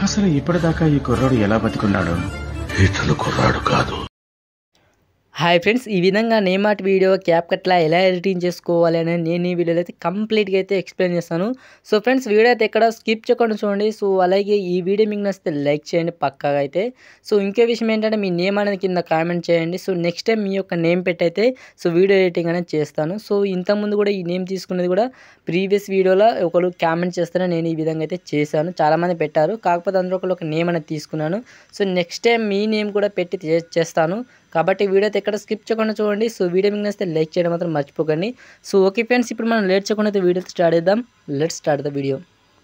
అసలు ఇప్పటిదాకా ఈ కుర్రాడు ఎలా బతికున్నాడు ఇతను కుర్రాడు కాదు హాయ్ ఫ్రెండ్స్ ఈ విధంగా నేమాట్ వీడియో క్యాప్ కట్లా ఎలా ఎడిటింగ్ చేసుకోవాలి అని నేను ఈ వీడియోలో అయితే కంప్లీట్గా అయితే ఎక్స్ప్లెయిన్ చేస్తాను సో ఫ్రెండ్స్ వీడియో అయితే ఎక్కడ స్కిప్ చేయకుండా చూడండి సో అలాగే ఈ వీడియో మీకు నచ్చితే లైక్ చేయండి పక్కాగా అయితే సో ఇంకో విషయం ఏంటంటే మీ నేమ్ అనేది కింద కామెంట్ చేయండి సో నెక్స్ట్ టైం మీ యొక్క నేమ్ పెట్టయితే సో వీడియో ఎడిటింగ్ అనేది చేస్తాను సో ఇంతకుముందు కూడా ఈ నేమ్ తీసుకునేది కూడా ప్రీవియస్ వీడియోలో ఒకరు కామెంట్ చేస్తేనే నేను ఈ విధంగా అయితే చేశాను చాలామంది పెట్టారు కాకపోతే అందులో ఒకరు ఒక నేమ్ అనేది తీసుకున్నాను సో నెక్స్ట్ టైం మీ నేమ్ కూడా పెట్టి చే- చేస్తాను కాబట్టి వీడియో అయితే ఎక్కడ స్కిప్ చేయకుండా చూడండి సో వీడియో మీకు నచ్చితే లైక్ చేయడం మాత్రం మర్చిపోకండి సో ఓకే ఫ్రెండ్స్ ఇప్పుడు మనం లేట్ చేయకుండా అయితే వీడియో స్టార్ట్ చేద్దాం let start the video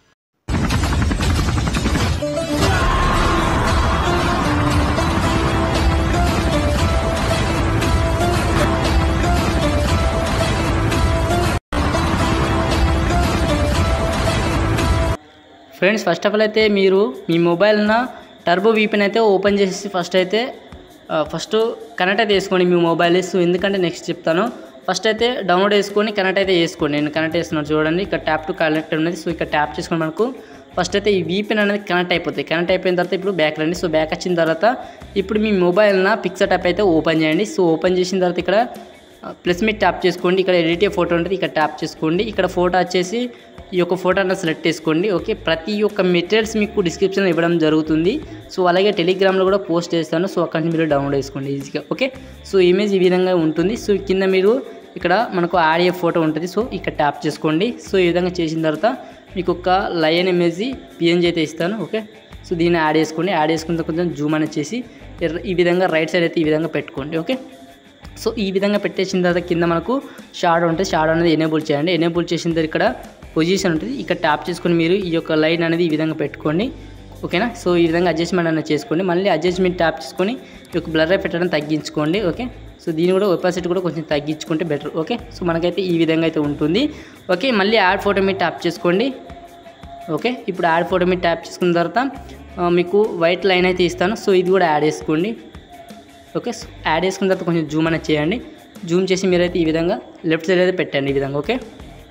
friends first of all అయితే మీరు మీ మొబైల్న టర్బో వీపెన్ అయితే ఓపెన్ చేసి ఫస్ట్ అయితే ఆ, ఫస్ట్ కనెక్ట్ అయితే వేసుకోండి మీ మొబైల్ సో ఎందుకంటే నెక్స్ట్ చెప్తాను ఫస్ట్ అయితే డౌన్లోడ్ చేసుకొని కనెక్ట్ అయితే చేసుకోండి నేను కనెక్ట్ చేస్తున్నాను చూడండి ఇక్కడ ట్యాప్ టు కనెక్ట్ ఉన్నది సో ఇక్కడ ట్యాప్ చేసుకొని మనకు ఫస్ట్ అయితే ఈ వీపెన్ అనేది కనెక్ట్ అయిపోతుంది కనెక్ట్ అయిపోయిన తర్వాత ఇప్పుడు బ్యాక్ రండి సో బ్యాక్ వచ్చిన తర్వాత ఇప్పుడు మీ మొబైల్న పిక్చర్ యాప్ అయితే ఓపెన్ చేయండి సో ఓపెన్ చేసిన తర్వాత ఇక్కడ ప్లస్ మీద ట్యాప్ చేసుకోండి ఇక్కడ ఎడిట్ ఫోటో ఉంటుంది ఇక్కడ ట్యాప్ చేసుకోండి ఇక్కడ ఫోటో వచ్చేసి ఈ యొక్క ఫోటో అన్న సెలెక్ట్ చేసుకోండి ఓకే ప్రతి ఒక్క మెటీరియల్స్ మీకు డిస్క్రిప్షన్ ఇవ్వడం జరుగుతుంది సో అలాగే టెలిగ్రామ్లో కూడా పోస్ట్ చేస్తాను సో అక్కడి నుంచి మీరు డౌన్లోడ్ చేసుకోండి ఈజీగా ఓకే సో ఇమేజ్ ఈ విధంగా ఉంటుంది సో కింద మీరు ఇక్కడ మనకు ఆడియో ఫోటో ఉంటుంది సో ఇక్కడ ట్యాప్ చేసుకోండి సో ఈ విధంగా చేసిన తర్వాత మీకు ఒక లయన్ ఇమేజ్ పిఎన్జీ అయితే ఇస్తాను ఓకే సో దీన్ని యాడ్ చేసుకోండి యాడ్ చేసుకున్న తర్వాత కొంచెం జూమ్ అనేది చేసి ఎర్ర- ఈ విధంగా రైట్ సైడ్ అయితే ఈ విధంగా పెట్టుకోండి ఓకే సో ఈ విధంగా పెట్టేసిన తర్వాత కింద మనకు షాడో ఉంటుంది షాడో అనేది ఎనేబుల్ చేయండి ఎనేబుల్ చేసిన తర్వాత ఇక్కడ పొజిషన్ ఉంటుంది ఇక్కడ ట్యాప్ చేసుకొని మీరు ఈ యొక్క లైన్ అనేది ఈ విధంగా పెట్టుకోండి ఓకేనా సో ఈ విధంగా అడ్జస్ట్మెంట్ అనేది చేసుకోండి మళ్ళీ అడ్జస్ట్మెంట్ ట్యాప్ చేసుకొని ఈ యొక్క బ్లర్ పెట్టడం తగ్గించుకోండి ఓకే సో దీన్ని కూడా ఒపాసిటీ కూడా కొంచెం తగ్గించుకుంటే బెటర్ ఓకే సో మనకైతే ఈ విధంగా అయితే ఉంటుంది ఓకే మళ్ళీ యాడ్ ఫోటో మీద ట్యాప్ చేసుకోండి ఓకే ఇప్పుడు యాడ్ ఫోటో మీద ట్యాప్ చేసుకున్న తర్వాత ఆ, మీకు వైట్ లైన్ అయితే ఇస్తాను సో ఇది కూడా యాడ్ చేసుకోండి ఓకే సో యాడ్ చేసుకున్న తర్వాత కొంచెం జూమ్ అనేది చేయండి జూమ్ చేసి మీరైతే ఈ విధంగా లెఫ్ట్ సైడ్ అయితే పెట్టండి ఈ విధంగా ఓకే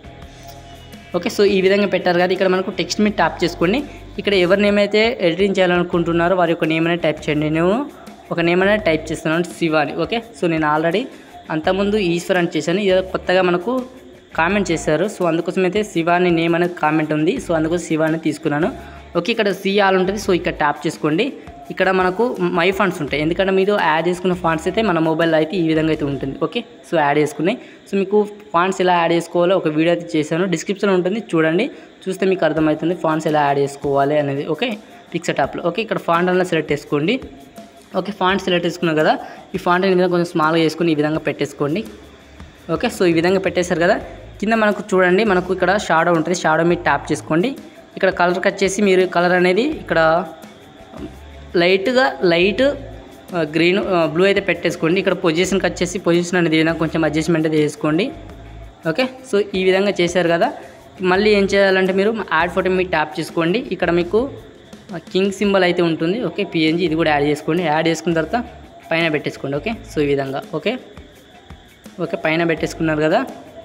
ఓకే సో ఈ విధంగా పెట్టారు కదా ఇక్కడ మనకు టెక్స్ట్ మీద ట్యాప్ చేసుకోండి ఇక్కడ ఎవరి నేమ్ అయితే ఎడిటింగ్ చేయాలనుకుంటున్నారో వారి యొక్క నేమ్ అనేది టైప్ చేయండి నేను ఒక నేమ్ అనేది టైప్ చేస్తున్నాను శివాని ఓకే సో నేను ఆల్రెడీ అంతకుముందు ఈశ్వర్ అని చేశాను ఇది కొత్తగా మనకు కామెంట్ చేశారు సో అందుకోసం అయితే శివాని నేమ్ అనేది కామెంట్ ఉంది సో అందుకోసం శివాని తీసుకున్నాను ఓకే ఇక్కడ సి ఆల్ ఉంటుంది సో ఇక్కడ ట్యాప్ చేసుకోండి ఇక్కడ మనకు మై ఫండ్స్ ఉంటాయి ఎందుకంటే మీరు యాడ్ చేసుకున్న ఫండ్స్ అయితే మన మొబైల్లో అయితే ఈ విధంగా అయితే ఉంటుంది ఓకే సో యాడ్ చేసుకున్నాయి సో మీకు ఫాంట్స్ ఎలా యాడ్ చేసుకోవాలో ఒక వీడియో అయితే చేశాను డిస్క్రిప్షన్ ఉంటుంది చూడండి చూస్తే మీకు అర్థమవుతుంది ఫాంట్స్ ఎలా యాడ్ చేసుకోవాలి అనేది ఓకే పిక్సర్ టాప్లో ఓకే ఇక్కడ ఫాంట్ అన్న సెలెక్ట్ చేసుకోండి ఓకే ఫాంట్ సెలెక్ట్ చేసుకున్నాం కదా ఈ ఫాంట్ ఈ విధంగా కొంచెం స్మాల్గా చేసుకుని ఈ విధంగా పెట్టేసుకోండి ఓకే సో ఈ విధంగా పెట్టేశారు కదా కింద మనకు చూడండి మనకు ఇక్కడ షాడో ఉంటుంది షాడో మీద ట్యాప్ చేసుకోండి ఇక్కడ కలర్ కట్ చేసి మీరు కలర్ అనేది ఇక్కడ లైట్గా లైట్ గ్రీన్ బ్లూ అయితే పెట్టేసుకోండి ఇక్కడ పొజిషన్ కట్ చేసి పొజిషన్ అనేది ఈ విధంగా కొంచెం అడ్జస్ట్మెంట్ అయితే చేసుకోండి ఓకే సో ఈ విధంగా చేశారు కదా మళ్ళీ ఏం చేయాలంటే మీరు యాడ్ ఫోటో మీద ట్యాప్ చేసుకోండి ఇక్కడ మీకు కింగ్ సింబల్ అయితే ఉంటుంది ఓకే పిఎన్జీ ఇది కూడా యాడ్ చేసుకోండి యాడ్ చేసుకున్న తర్వాత పైన పెట్టేసుకోండి ఓకే సో ఈ విధంగా ఓకే ఓకే పైన పెట్టేసుకున్నారు కదా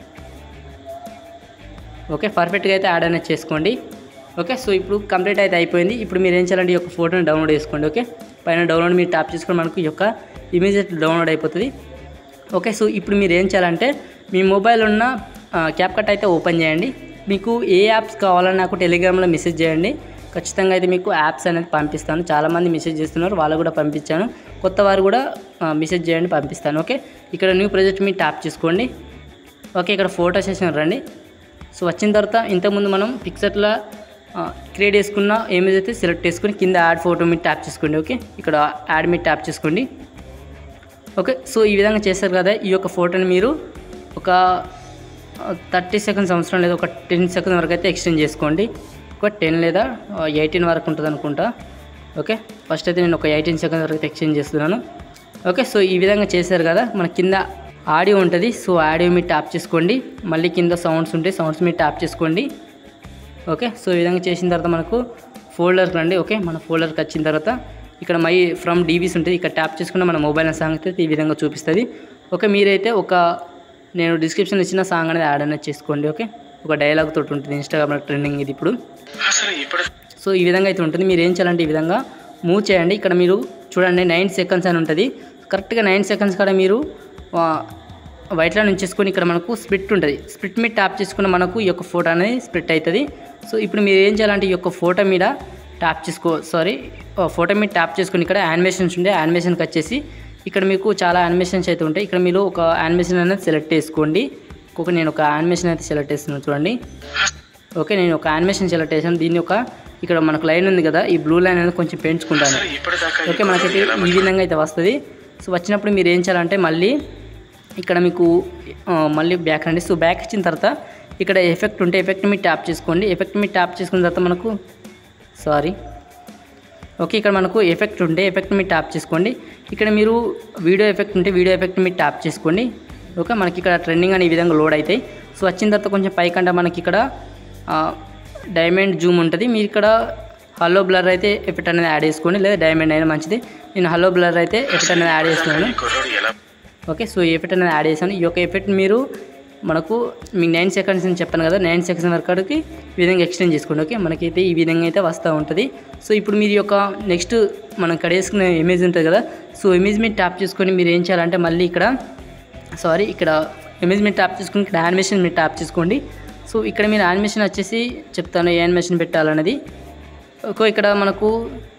ఓకే పర్ఫెక్ట్గా అయితే యాడ్ అనేది చేసుకోండి ఓకే సో ఇప్పుడు కంప్లీట్ అయితే అయిపోయింది ఇప్పుడు మీరు ఏం చేయాలంటే ఈ యొక్క ఫోటోని డౌన్లోడ్ చేసుకోండి ఓకే పైన డౌన్లోడ్ మీరు ట్యాప్ చేసుకొని మనకు ఈ యొక్క ఇమేజ్ అయితే డౌన్లోడ్ అయిపోతుంది ఓకే సో ఇప్పుడు మీరు ఏం చేయాలంటే మీ మొబైల్ ఉన్న క్యాప్ కట్ అయితే ఓపెన్ చేయండి మీకు ఏ యాప్స్ కావాలని నాకు టెలిగ్రామ్లో మెసేజ్ చేయండి ఖచ్చితంగా అయితే మీకు యాప్స్ అనేది పంపిస్తాను చాలామంది మెసేజ్ చేస్తున్నారు వాళ్ళు కూడా పంపించాను కొత్త వారు కూడా మెసేజ్ చేయండి పంపిస్తాను ఓకే ఇక్కడ న్యూ ప్రాజెక్ట్ మీరు ట్యాప్ చేసుకోండి ఓకే ఇక్కడ ఫోటో సెషన్ రండి సో వచ్చిన తర్వాత ఇంతకుముందు మనం పిక్చర్లో క్రియేట్ చేసుకున్న ఇమేజ్ అయితే సెలెక్ట్ చేసుకొని కింద యాడ్ ఫోటో మీద ట్యాప్ చేసుకోండి ఓకే ఇక్కడ యాడ్ మీద ట్యాప్ చేసుకోండి ఓకే సో ఈ విధంగా చేస్తారు కదా ఈ యొక్క ఫోటోని మీరు ఒక థర్టీ సెకండ్స్ అవసరం లేదా ఒక టెన్ సెకండ్ వరకు అయితే ఎక్స్టెండ్ చేసుకోండి ఒక టెన్ లేదా ఎయిటీన్ వరకు ఉంటుంది అనుకుంటా ఓకే ఫస్ట్ అయితే నేను ఒక ఎయిటీన్ సెకండ్ వరకు అయితే ఎక్స్టెండ్ చేస్తున్నాను ఓకే సో ఈ విధంగా చేశారు కదా మన కింద ఆడియో ఉంటుంది సో ఆడియో మీద ట్యాప్ చేసుకోండి మళ్ళీ కింద సౌండ్స్ ఉంటాయి సౌండ్స్ మీద ట్యాప్ చేసుకోండి ఓకే సో ఈ విధంగా చేసిన తర్వాత మనకు ఫోల్డర్కి రండి ఓకే మన ఫోల్డర్కి వచ్చిన తర్వాత ఇక్కడ మై ఫ్రమ్ డీవీస్ ఉంటుంది ఇక్కడ ట్యాప్ చేసుకున్న మన మొబైల్ సాంగ్ అయితే ఈ విధంగా చూపిస్తుంది ఓకే మీరైతే ఒక నేను డిస్క్రిప్షన్ ఇచ్చిన సాంగ్ అనేది యాడ్ అనేది చేసుకోండి ఓకే ఒక డైలాగ్ తోటి ఉంటుంది ఇన్స్టాగ్రామ్లో ట్రెండింగ్ ఇది ఇప్పుడు అసలు ఇప్పుడు సో ఈ విధంగా అయితే ఉంటుంది మీరు ఏం చేయాలంటే ఈ విధంగా మూవ్ చేయండి ఇక్కడ మీరు చూడండి నైన్ సెకండ్స్ అని ఉంటుంది కరెక్ట్గా నైన్ సెకండ్స్ కాడ మీరు ఆ, వైట్లో నుంచి చేసుకొని ఇక్కడ మనకు స్ప్లిట్ ఉంటుంది స్ప్లిట్ మీద ట్యాప్ చేసుకున్న మనకు ఈ యొక్క ఫోటో అనేది స్ప్లిట్ అవుతుంది సో ఇప్పుడు మీరు ఏం చేయాలంటే ఈ యొక్క ఫోటో మీద ట్యాప్ చేసుకో సారీ ఫోటో మీద ట్యాప్ చేసుకొని ఇక్కడ యానిమేషన్స్ ఉండే యానిమేషన్కి వచ్చేసి ఇక్కడ మీకు చాలా యానిమేషన్స్ అయితే ఉంటాయి ఇక్కడ మీరు ఒక యానిమేషన్ అనేది సెలెక్ట్ చేసుకోండి ఒక నేను ఒక యానిమేషన్ అయితే సెలెక్ట్ చేస్తున్నాను చూడండి ఓకే నేను ఒక యానిమేషన్ సెలెక్ట్ చేశాను దీన్ని ఒక ఇక్కడ మనకు లైన్ ఉంది కదా ఈ బ్లూ లైన్ అనేది కొంచెం పెంచుకుంటాను ఇప్పటిదాకా ఓకే మనకైతే ఈ విధంగా అయితే వస్తుంది సో వచ్చినప్పుడు మీరు ఏం చేయాలంటే మళ్ళీ ఇక్కడ మీకు ఆ, మళ్ళీ బ్యాక్ రండి సో బ్యాక్ ఇచ్చిన తర్వాత ఇక్కడ ఎఫెక్ట్ ఉంటే ఎఫెక్ట్ మీద ట్యాప్ చేసుకోండి ఎఫెక్ట్ మీద ట్యాప్ చేసుకున్న తర్వాత మనకు సారీ ఓకే ఇక్కడ మనకు ఎఫెక్ట్ ఉంటే ఎఫెక్ట్ మీద ట్యాప్ చేసుకోండి ఇక్కడ మీరు వీడియో ఎఫెక్ట్ ఉంటే వీడియో ఎఫెక్ట్ మీద ట్యాప్ చేసుకోండి ఓకే మనకి ఇక్కడ ట్రెండింగ్ అనే ఈ విధంగా లోడ్ అవుతాయి సో వచ్చిన తర్వాత కొంచెం పైకంట మనకి ఇక్కడ డైమండ్ జూమ్ ఉంటుంది మీరు ఇక్కడ హలో బ్లర్ అయితే ఎఫెక్ట్ అనేది యాడ్ చేసుకోండి లేదా డైమండ్ అయినా మంచిది నేను హలో బ్లర్ అయితే ఎఫెక్ట్ అనేది యాడ్ చేస్తున్నాను ఈ కుర్రోడు ఎలా ఓకే సో ఈ ఎఫెక్ట్ అనేది యాడ్ చేశాను ఈ యొక్క ఎఫెక్ట్ మీరు మనకు మీకు నైన్ సెకండ్స్ అని చెప్పాను కదా నైన్ సెకండ్స్ వరకు ఈ విధంగా ఎక్స్టెండ్ చేసుకోండి ఓకే మనకైతే ఈ విధంగా అయితే వస్తూ ఉంటుంది సో ఇప్పుడు మీరు ఈ యొక్క నెక్స్ట్ మనం ఇక్కడ వేసుకునే ఇమేజ్ ఉంటుంది కదా సో ఇమేజ్ మీద ట్యాప్ చేసుకొని మీరు ఏం చేయాలంటే మళ్ళీ ఇక్కడ సారీ ఇక్కడ ఇమేజ్ మీద ట్యాప్ చేసుకుని ఇక్కడ యానిమేషన్ మీద ట్యాప్ చేసుకోండి సో ఇక్కడ మీరు యానిమేషన్ వచ్చేసి చెప్తాను ఏ యానిమేషన్ పెట్టాలన్నది ఓకే ఇక్కడ మనకు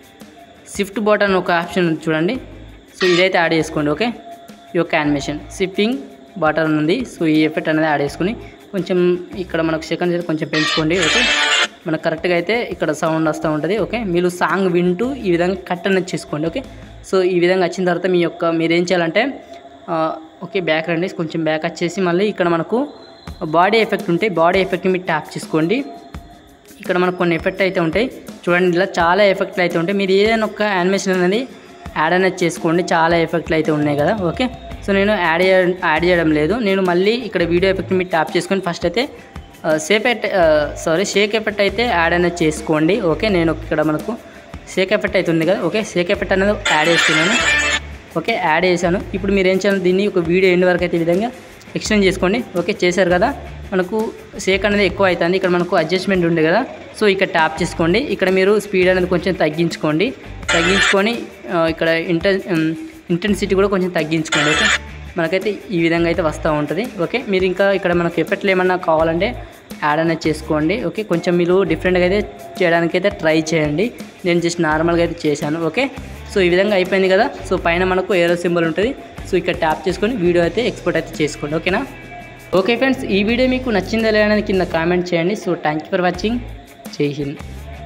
షిఫ్ట్ బటన్ ఒక ఆప్షన్ ఉంది చూడండి సో ఇదైతే యాడ్ చేసుకోండి ఓకే ఈ యొక్క యానిమేషన్ షిఫ్టింగ్ బటన్ ఉంది సో ఈ ఎఫెక్ట్ అనేది యాడ్ చేసుకుని కొంచెం ఇక్కడ మనకు సెకండ్స్ అయితే కొంచెం పెంచుకోండి ఓకే మనకు కరెక్ట్గా అయితే ఇక్కడ సౌండ్ వస్తూ ఉంటుంది ఓకే మీరు సాంగ్ వింటూ ఈ విధంగా కట్ అనేది చేసుకోండి ఓకే సో ఈ విధంగా వచ్చిన తర్వాత మీ యొక్క మీరు ఏం చేయాలంటే ఆ, ఓకే బ్యాక్ రండి కొంచెం బ్యాక్ వచ్చేసి మళ్ళీ ఇక్కడ మనకు బాడీ ఎఫెక్ట్ ఉంటే బాడీ ఎఫెక్ట్ మీరు ట్యాప్ చేసుకోండి ఇక్కడ మనకు కొన్ని ఎఫెక్ట్ అయితే ఉంటాయి చూడండి ఇలా చాలా ఎఫెక్ట్లు అయితే ఉంటాయి మీరు ఏదైనా ఒక యానిమేషన్ అనేది యాడ్ అనేది చేసుకోండి చాలా ఎఫెక్ట్లు అయితే ఉన్నాయి కదా ఓకే సో నేను యాడ్ చేయ యాడ్ చేయడం లేదు నేను మళ్ళీ ఇక్కడ వీడియో ఎఫెక్ట్ మీరు ట్యాప్ చేసుకొని ఫస్ట్ అయితే safe effect sorry shake effect అయితే యాడ్ అనేది చేసుకోండి ఓకే నేను ఇక్కడ మనకు షేక్ ఎఫెక్ట్ అయితే ఉంది కదా ఓకే షేక్ ఎఫెక్ట్ అనేది యాడ్ చేస్తున్నాను ఓకే యాడ్ చేశాను ఇప్పుడు మీరు ఏం చేయాలి దీన్ని ఒక వీడియో ఎండ్ వరకు అయితే ఈ విధంగా ఎక్స్టెండ్ చేసుకోండి ఓకే చేశారు కదా మనకు షేక్ అనేది ఎక్కువ అవుతుంది ఇక్కడ మనకు అడ్జస్ట్మెంట్ ఉంది కదా సో ఇక్కడ ట్యాప్ చేసుకోండి ఇక్కడ మీరు స్పీడ్ అనేది కొంచెం తగ్గించుకోండి తగ్గించుకొని ఆ, ఇక్కడ ఇంటర్ ఇంటెన్సిటీ కూడా కొంచెం తగ్గించుకోండి ఓకే మనకైతే ఈ విధంగా అయితే వస్తూ ఉంటుంది ఓకే మీరు ఇంకా ఇక్కడ మనకు ఎఫెక్ట్లు ఏమన్నా కావాలంటే యాడ్ అనేది చేసుకోండి ఓకే కొంచెం మీరు డిఫరెంట్గా అయితే చేయడానికి అయితే ట్రై చేయండి నేను జస్ట్ నార్మల్గా అయితే చేశాను ఓకే సో ఈ విధంగా అయిపోయింది కదా సో పైన మనకు ఏరో సింబల్ ఉంటుంది సో ఇక్కడ ట్యాప్ చేసుకొని వీడియో అయితే ఎక్స్పోర్ట్ అయితే చేసుకోండి ఓకేనా ఓకే ఫ్రెండ్స్ ఈ వీడియో మీకు నచ్చిందా లేదా అనేది కింద కామెంట్ చేయండి so thank you for watching Jai Hind